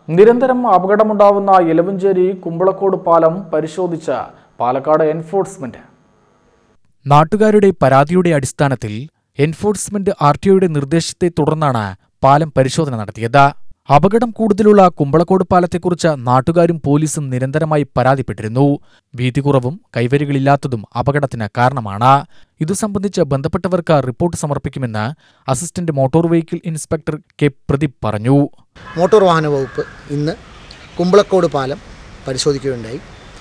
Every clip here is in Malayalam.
നിരന്തരം അപകടമുണ്ടാവുന്ന എലവഞ്ചേരി കുമ്പളക്കോട് പാലം പരിശോധിച്ച പാലക്കാട് എൻഫോഴ്സ്മെന്റ് നാട്ടുകാരുടെ പരാതിയുടെ അടിസ്ഥാനത്തിൽ എൻഫോഴ്സ്മെന്റ് ആർ ടിഒയുടെ നിർദ്ദേശത്തെ തുടർന്നാണ് പാലം പരിശോധന നടത്തിയത് അപകടം കൂടുതലുള്ള കുമ്പളക്കോട് പാലത്തെക്കുറിച്ച് നാട്ടുകാരും പോലീസും നിരന്തരമായി പരാതിപ്പെട്ടിരുന്നു വീതി കുറവും കൈവരികളില്ലാത്തതും അപകടത്തിന് കാരണമാണ് ഇതു സംബന്ധിച്ച് ബന്ധപ്പെട്ടവർക്ക് റിപ്പോർട്ട് സമർപ്പിക്കുമെന്ന് assistant motor vehicle inspector K Pradeep പറഞ്ഞു മോട്ടോർ വാഹന വകുപ്പ് ഇന്ന് കുമ്പളക്കോട് പാലം പരിശോധിക്കുകയുണ്ടായി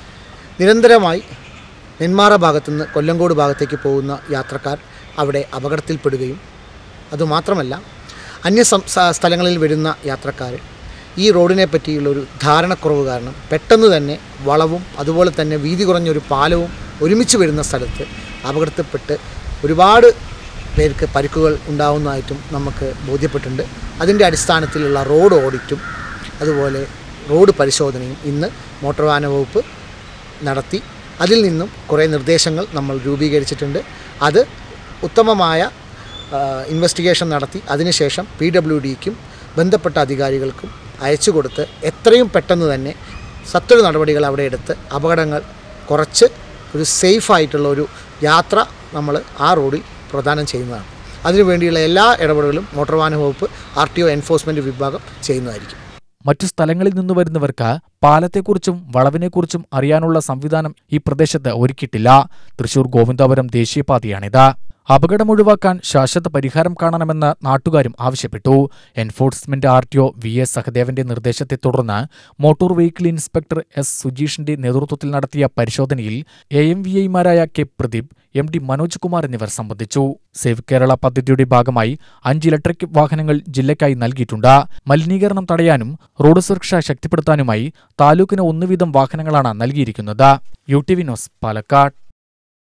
നിരന്തരമായി നെന്മാറ ഭാഗത്തുനിന്ന് കൊല്ലങ്കോട് ഭാഗത്തേക്ക് പോകുന്ന യാത്രക്കാർ അവിടെ അപകടത്തിൽപ്പെടുകയും അതുമാത്രമല്ല അന്യ സം- സ- സ്ഥലങ്ങളിൽ വരുന്ന യാത്രക്കാർ ഈ റോഡിനെ പറ്റിയുള്ളൊരു ധാരണക്കുറവ് കാരണം പെട്ടെന്ന് തന്നെ വളവും അതുപോലെ തന്നെ വീതി കുറഞ്ഞൊരു പാലവും ഒരുമിച്ച് വരുന്ന സ്ഥലത്ത് അപകടത്തിൽപ്പെട്ട് ഒരുപാട് പേർക്ക് പരിക്കുകൾ ഉണ്ടാവുന്നതായിട്ടും നമുക്ക് ബോധ്യപ്പെട്ടിട്ടുണ്ട് അതിൻ്റെ അടിസ്ഥാനത്തിലുള്ള റോഡ് ഓഡിറ്റും അതുപോലെ റോഡ് പരിശോധനയും ഇന്ന് മോട്ടോർ വാഹന വകുപ്പ് നടത്തി അതിൽ നിന്നും കുറേ നിർദ്ദേശങ്ങൾ നമ്മൾ രൂപീകരിച്ചിട്ടുണ്ട് അത് ഉത്തമമായ ഇൻവെസ്റ്റിഗേഷൻ നടത്തി അതിനുശേഷം പി ഡബ്ല്യു ഡിക്കും ബന്ധപ്പെട്ട അധികാരികൾക്കും അയച്ചു കൊടുത്ത് എത്രയും പെട്ടെന്ന് തന്നെ സത്വര നടപടികൾ അവിടെ എടുത്ത് അപകടങ്ങൾ കുറച്ച് ഒരു സേഫ് ആയിട്ടുള്ള ഒരു യാത്ര നമ്മൾ ആ റോഡിൽ പ്രദാനം ചെയ്യുന്നതാണ് അതിനുവേണ്ടിയുള്ള എല്ലാ ഇടപെടലുകളും മോട്ടോർ വാഹന വകുപ്പ് ആർ ടി ഒ എൻഫോഴ്സ്മെൻറ്റ് വിഭാഗം ചെയ്യുന്നതായിരിക്കും മറ്റു സ്ഥലങ്ങളിൽ നിന്ന് വരുന്നവർക്ക് പാലത്തെക്കുറിച്ചും വളവിനെക്കുറിച്ചും അറിയാനുള്ള സംവിധാനം ഈ പ്രദേശത്ത് ഒരുക്കിയിട്ടില്ല തൃശൂർ ഗോവിന്ദാപുരം ദേശീയപാതയാണിത് അപകടം ഒഴിവാക്കാൻ ശാശ്വത പരിഹാരം കാണണമെന്ന് നാട്ടുകാരും ആവശ്യപ്പെട്ടു enforcement R T O V S സഹദേവന്റെ നിർദ്ദേശത്തെ തുടർന്ന് മോട്ടോർ വെഹിക്കിൾ ഇൻസ്പെക്ടർ എസ് സുജീഷിന്റെ നേതൃത്വത്തിൽ നടത്തിയ പരിശോധനയിൽ എ എം വി ഐമാരായ K Pradeep M D Manoj Kumar എന്നിവർ സംബന്ധിച്ചു സേവ് കേരള പദ്ധതിയുടെ ഭാഗമായി അഞ്ച് ഇലക്ട്രിക് വാഹനങ്ങൾ ജില്ലയ്ക്കായി നൽകിയിട്ടുണ്ട് മലിനീകരണം തടയാനും റോഡ് സുരക്ഷ ശക്തിപ്പെടുത്താനുമായി താലൂക്കിന് ഒന്നുവീതം വാഹനങ്ങളാണ് നൽകിയിരിക്കുന്നത് U T V news Palakkad